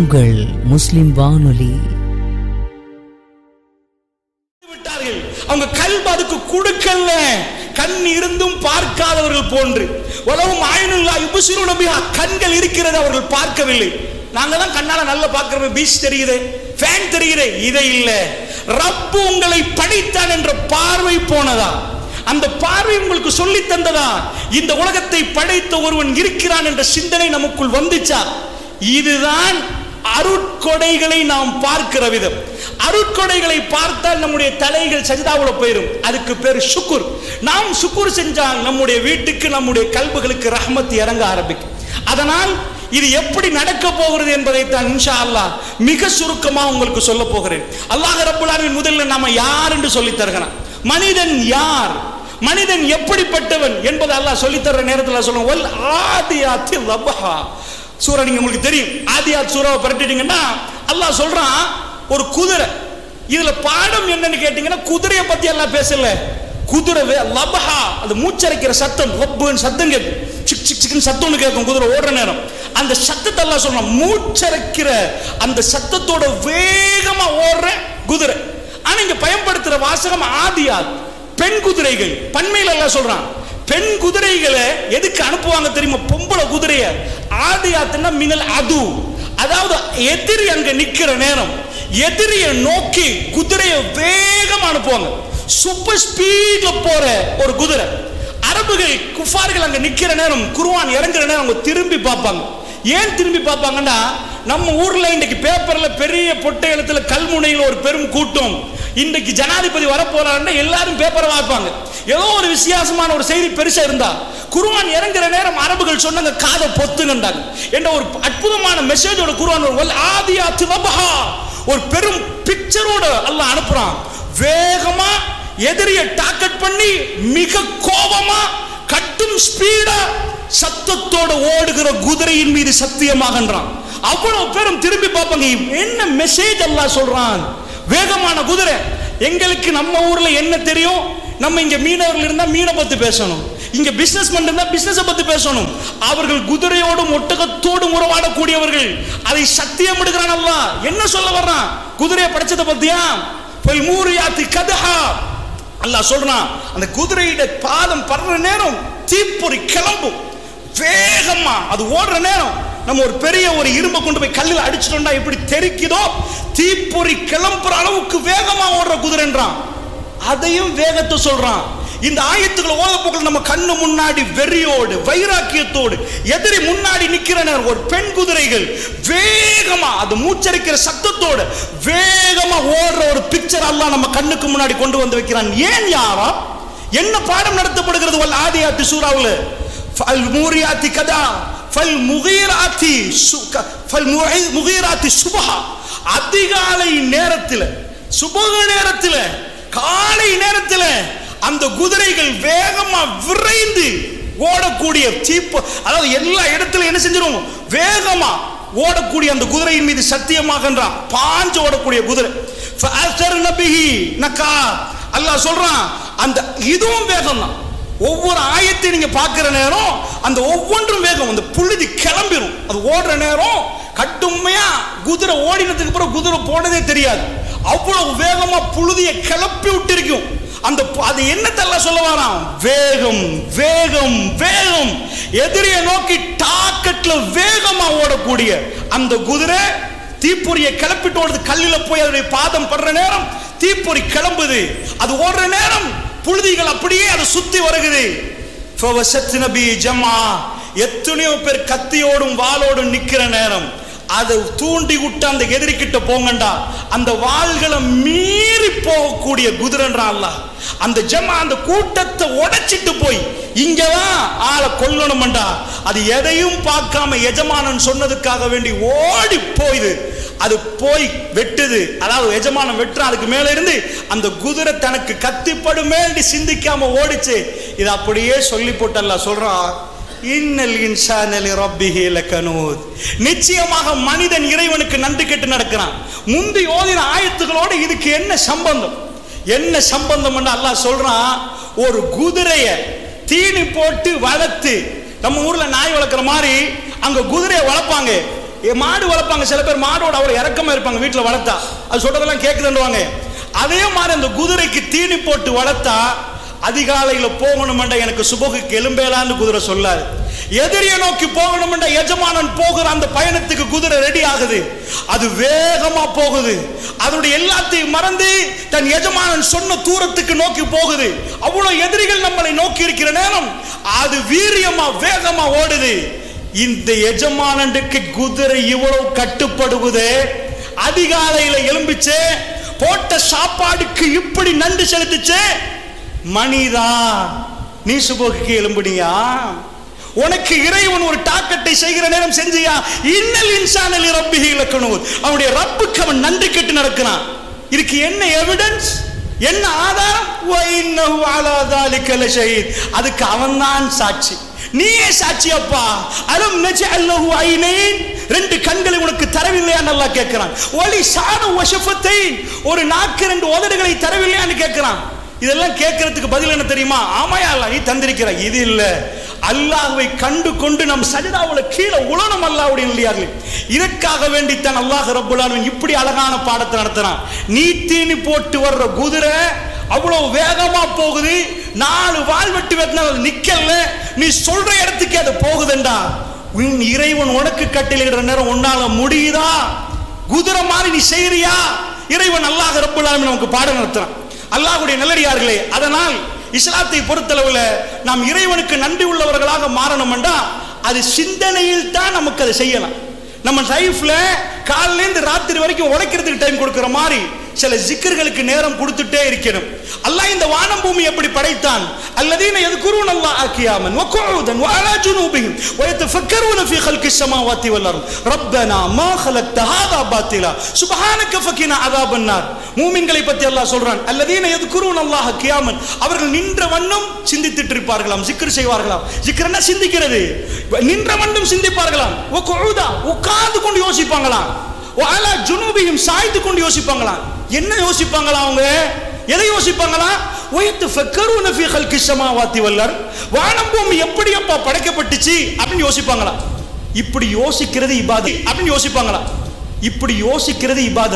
உங்கள் முஸ்லிம் வானொலி விட்டார்கள் அவங்க கல்பு அதுக்கு கொடுக்கல கண் இருந்தும் பார்க்காதவர்கள் போன்று உலகம் ஆயினுல்லா இபுசிரு நபியா கண்கள் இருக்கிறது அவர்கள் பார்க்கவில்லை நாங்க தான் கண்ணால நல்லா பார்க்கிறோம் பீச் தெரியுது ஃபேன் தெரியுது இதை இல்ல ரப்பு உங்களை படைத்தான் என்ற பார்வை போனதா அந்த பார்வை உங்களுக்கு சொல்லி தந்ததா இந்த உலகத்தை படைத்த ஒருவன் இருக்கிறான் என்ற சிந்தனை நமக்குள் வந்துச்சா இதுதான் அருட்கொடைகளை நாம் பார்க்கிற விதம் அருட்கொடைகளை பார்த்தால் நம்முடைய தலைகள் சஜிதாவுல போயிடும் அதுக்கு பேர் சுக்குர் நாம் சுக்குர் செஞ்சால் நம்முடைய வீட்டுக்கு நம்முடைய கல்புகளுக்கு ரஹ்மத் இறங்க ஆரம்பிக்கும் அதனால் இது எப்படி நடக்க போகிறது என்பதை தான் இன்ஷா அல்லாஹ் மிக சுருக்கமா உங்களுக்கு சொல்ல போகிறேன் அல்லாஹ் ரப்புல் ஆலமீன் முதல்ல நாம யார் என்று சொல்லி தருகிறான் மனிதன் யார் மனிதன் எப்படிப்பட்டவன் என்பதை அல்லாஹ் சொல்லி தர்ற நேரத்தில் சொல்லுவோம் வல் ஆதியாத்தி லபஹா சூரா நீங்க உங்களுக்கு தெரியும் ஆதியாத் சூறாவை பரட்டிட்டீங்கன்னா அல்லாஹ் சொல்றான் ஒரு குதிரை இதுல பாடம் என்னன்னு கேட்டீங்கன்னா குதிரையை பத்தி எல்லாம் பேசல குதிரை வே- லபஹா அது மூச்சரைக்கிற சத்தம் லப்புன்னு சத்தம் கேட்கும் சிக் சிக் சிக்னு சத்தம்னு கேட்கும் குதிரை ஓடுற நேரம் அந்த சத்தத்தை எல்லாம் சொல்றான் மூச்சரைக்கிற அந்த சத்தத்தோட வேகமா ஓடுற குதிரை ஆனா இங்க பயன்படுத்துற வாசகம் ஆதியாத் பெண் குதிரைகள் பண்மையில எல்லாம் சொல்றான் பெண் குதிரைகளை எதுக்கு அனுப்புவாங்க தெரியுமா பொம்பளை குதிரைய ஆதியாத்துன்னா மினல் அது அதாவது எதிரி அங்க நிக்கிற நேரம் எதிரியை நோக்கி குதிரையை வேகமா அனுப்புவாங்க சூப்பர் ஸ்பீட்ல போற ஒரு குதிரை அரபுகள் குஃபார்கள் அங்க நிக்கிற நேரம் குருவான் இறங்குற நேரம் அவங்க திரும்பி பார்ப்பாங்க ஏன் திரும்பி பார்ப்பாங்கன்னா நம்ம ஊர்ல இன்னைக்கு பேப்பர்ல பெரிய பொட்டை எழுத்துல கல்முனையில் ஒரு பெரும் கூட்டம் இன்றைக்கு ஜனாதிபதி வரப்போறாருன்னா எல்லாரும் பேப்பரை வாய்ப்பாங்க ஏதோ ஒரு வித்தியாசமான ஒரு செய்தி பெருசா இருந்தா குருவான் இறங்குற நேரம் அரபுகள் சொன்னாங்க காதை பொத்துங்கண்டாங்க என்ற ஒரு அற்புதமான மெசேஜோட குருவான் ஒரு வல் ஆதியாத்து வபஹா ஒரு பெரும் பிக்சரோட அல்லாஹ் அனுப்புறான் வேகமா எதிரிய டார்கெட் பண்ணி மிக கோபமா கட்டும் ஸ்பீடா சத்தத்தோட ஓடுகிற குதிரையின் மீது சத்தியமாகன்றான் அவ்வளவு பேரும் திரும்பி பார்ப்பாங்க என்ன மெசேஜ் அல்லாஹ் சொல்றான் வேகமான குதிரை எங்களுக்கு நம்ம ஊர்ல என்ன தெரியும் நம்ம இங்க மீனவர்கள் இருந்தா மீனை பத்தி பேசணும் இங்க பிசினஸ் இருந்தா பிசினஸ் பத்தி பேசணும் அவர்கள் குதிரையோடும் ஒட்டகத்தோடும் உறவாடக்கூடியவர்கள் அதை சத்தியம் எடுக்கிறான் அல்லாஹ் என்ன சொல்ல வர்றான் குதிரையை படைச்சதை பத்தியா போய் மூரியாத்தி கதஹா அல்லாஹ் சொல்றான் அந்த குதிரையிட பாதம் படுற நேரம் தீப்பொறி கிளம்பும் வேகமா அது ஓடுற நேரம் நம்ம ஒரு பெரிய ஒரு இரும்பை கொண்டு போய் கல்லில் அடிச்சிட்டோம்னா எப்படி தெரிக்குதோ தீப்பொறி கிளம்புற அளவுக்கு வேகமா ஓடுற குதிரைன்றான் அதையும் வேகத்தை சொல்றான் இந்த ஆயத்துக்களை ஓதப்போக்கள் நம்ம கண்ணு முன்னாடி வெறியோடு வைராக்கியத்தோடு எதிரி முன்னாடி நிக்கிற நேரம் ஒரு பெண் குதிரைகள் வேகமா அது மூச்சரிக்கிற சத்தத்தோடு வேகமா ஓடுற ஒரு பிக்சர் எல்லாம் நம்ம கண்ணுக்கு முன்னாடி கொண்டு வந்து வைக்கிறான் ஏன் யாரா என்ன பாடம் நடத்தப்படுகிறது வல் ஆதியாத்தி சூறாவுல ஃபல் மூரியாத்தி கதா ஃபல் முகீராத்தி சுக ஃபல் முகை- முகீராத்தி சுபஹா அதிகாலை நேரத்தில் சுபக நேரத்தில் காலை நேரத்தில் அந்த குதிரைகள் வேகமா விரைந்து ஓடக்கூடிய தீப்பு அதாவது எல்லா இடத்துல என்ன செஞ்சிரும் வேகமா ஓடக்கூடிய அந்த குதிரையின் மீது சத்தியமாகன்றான் பாஞ்சு ஓடக்கூடிய குதிரை ஃபஅஸர்ன பிஹி நக்கா அல்லாஹ் சொல்றான் அந்த இதுவும் வேகம் தான் ஒவ்வொரு ஆயத்தை நீங்க பார்க்கிற நேரம் அந்த ஒவ்வொன்றும் வேகம் அந்த புழுதி கிளம்பிரும் அது ஓடுற நேரம் கட்டுமையா குதிரை ஓடினதுக்கு அப்புறம் குதிரை போனதே தெரியாது அவ்வளவு வேகமா புழுதியை கிளப்பி விட்டிருக்கும் அந்த பு- அது என்னத்தெல்லாம் சொல்ல வரான் வேகம் வேகம் வேகம் எதிரியை நோக்கி டாக்கெட்ல வேகமா ஓடக்கூடிய அந்த குதிரை தீப்பொறியை கிளப்பிட்டு ஓடுது கல்லில போய் அதனுடைய பாதம் படுற நேரம் தீப்பொறி கிளம்புது அது ஓடுற நேரம் புழுதிகள் அப்படியே அதை சுத்தி வருகுது ஃபவசத் நபி ஜமா எத்தனையோ பேர் கத்தியோடும் வாளோடும் நிக்கிற நேரம் அதை தூண்டி விட்டு அந்த எதிரிக்கிட்ட போங்கண்டா அந்த வாள்களை மீறி போகக்கூடிய குதிரன்றான் அல்லாஹ் அந்த ஜமா அந்த கூட்டத்தை உடைச்சிட்டு போய் இங்கதான் ஆளை கொல்லணும்டா அது எதையும் பார்க்காம எஜமானன் சொன்னதுக்காக வேண்டி ஓடி போயுது அது போய் வெட்டுது அதாவது எஜமானன் வெட்டுறான் அதுக்கு மேல இருந்து அந்த குதிரை தனக்கு கத்திப்படும் மேண்டி சிந்திக்காம ஓடிச்சு இது அப்படியே சொல்லி போட்டல்ல சொல்றான் இன்னல் இன்சானலி ரப்பிஹி லகனூத் நிச்சயமாக மனிதன் இறைவனுக்கு நன்றி கெட்டு நடக்கிறான் முந்தி ஓதின ஆயத்துகளோட இதுக்கு என்ன சம்பந்தம் என்ன சம்பந்தம் அல்லாஹ் சொல்றான் ஒரு குதிரைய தீனி போட்டு வளர்த்து நம்ம ஊர்ல நாய் வளர்க்குற மாதிரி அங்க குதிரையை வளர்ப்பாங்க ஏ, மாடு வளர்ப்பாங்க சில பேர் மாடோட அவ்வளவு இறக்கமா இருப்பாங்க வீட்டுல வளர்த்தா அது சொல்றதெல்லாம் கேக்குதுன்னுவாங்க அதே மாதிரி அந்த குதிரைக்கு தீனி போட்டு வளர்த்தா அதிகாலையில போகணுமெண்டா எனக்கு சுபகுக்கு எலும்பேலான்னு குதிரை சொல்லாது எதிரியை நோக்கி போகணுமெண்டா எஜமானன் போகிற அந்த பயணத்துக்கு குதிரை ரெடி ஆகுது அது வேகமா போகுது அதனுடைய எல்லாத்தையும் மறந்து தன் எஜமானன் சொன்ன தூரத்துக்கு நோக்கி போகுது அவ்வளவு எதிரிகள் நம்மளை நோக்கி இருக்கிற நேரம் அது வீரியமா வேகமா ஓடுது இந்த எஜமானனுக்கு குதிரை இவ்வளவு கட்டுப்படுவது அதிகாலையில எலும்பிச்சு போட்ட சாப்பாடுக்கு இப்படி நன்றி செலுத்துச்சு மணிதா நீ சுபோக்கு எலும்புனியா உனக்கு இறைவன் ஒரு தாக்கத்தை செய்கிற நேரம் செஞ்சியா இன்னல் இன்சானல் ரப்பிஹி இலக்கணும் அவனுடைய ரப்புக்கு அவன் நன்றி கெட்டு நடக்கிறான் இதுக்கு என்ன எவிடன்ஸ் என்ன ஆதாரம் வைன்னஹு அலா தாலிக லஷஹீத் அதுக்கு அவன்தான் சாட்சி நீயே சாட்சி அப்பா அலம் நஜஅல் லஹு ஐனைன் ரெண்டு கண்களை உனக்கு தரவில்லையா நல்லா கேட்கிறான் ஒலி சாடு வஷஃபத்தை ஒரு நாக்கு ரெண்டு உதடுகளை தரவில்லையான்னு கேட்கிறான் இதெல்லாம் கேட்கறதுக்கு பதில் என்ன தெரியுமா ஆமாயா அல்ல நீ தந்திருக்கிற இது இல்ல அல்லாஹ்வை கண்டு கொண்டு நம் சஜிதாவுல கீழே உலனம் அல்லாஹ்வுடைய இல்லையார்கள் இதற்காக வேண்டித்தான் அல்லாஹ் ரப்புல் ஆலமீன் இப்படி அழகான பாடத்தை நடத்துறான் நீ தீனி போட்டு வர்ற குதிரை அவ்வளவு வேகமா போகுது நாலு வால் வெட்டி வெட்டினாலும் நிக்கல நீ சொல்ற இடத்துக்கு அது போகுதுண்டா உன் இறைவன் உனக்கு கட்டளையிடுற நேரம் உன்னால முடியுதா குதிரை மாதிரி நீ செய்யறியா இறைவன் அல்லாஹ் ரப்புல் ஆலமீன் நமக்கு பாடம் நடத்துறான் அல்லாஹ்வுடைய நல்லடியார்களே அதனால் இஸ்லாத்தை பொறுத்தளவுல நாம் இறைவனுக்கு நன்றி உள்ளவர்களாக மாறணும்டா அது சிந்தனையில் தான் நமக்கு அதை செய்யலாம் நம்ம லைஃப்ல காலையில இருந்து ராத்திரி வரைக்கும் உழைக்கிறதுக்கு டைம் கொடுக்கிற மாதிரி சில ஜிக்கர்களுக்கு நேரம் கொடுத்துட்டே இருக்கணும் அல்லாஹ் இந்த வானம் பூமி எப்படி படைத்தான் அல்லதீன يذكرون الله قياما وقعودا وعلى جنوبهم ويتفكرون في خلق السماوات والارض ربنا ما خلقت هذا باطلا سبحانك فقنا عذاب النار மூமின்களை பத்தி அல்லாஹ் சொல்றான் அல்லதீன يذكرون الله قياما அவர்கள் நின்ற வண்ணம் சிந்தித்துட்டு இருப்பார்களாம் ஜிக்ர் செய்வார்களாம் ஜிக்ர்னா சிந்திக்கிறது நின்ற வண்ணம் சிந்திப்பார்களாம் وقعودا உட்கார்ந்து கொண்டு யோசிப்பாங்களாம் அலா ஜுனூபியும் சாய்த்து கொண்டு யோசிப்பாங்களாம் என்ன யோசிப்பாங்களா அவங்க எதை யோசிப்பாங்களா ஒயத்து ஃபக்கருன ஃபீ ஹல்கி ஸமாவாத்தி வல்லர் வானம் பூமி எப்படி அப்பா படைக்கப்பட்டுச்சு அப்படின்னு யோசிப்பாங்களா இப்படி யோசிக்கிறது இபாதத் அப்படின்னு யோசிப்பாங்களா இப்படி யோசிக்கிறது இபாதத்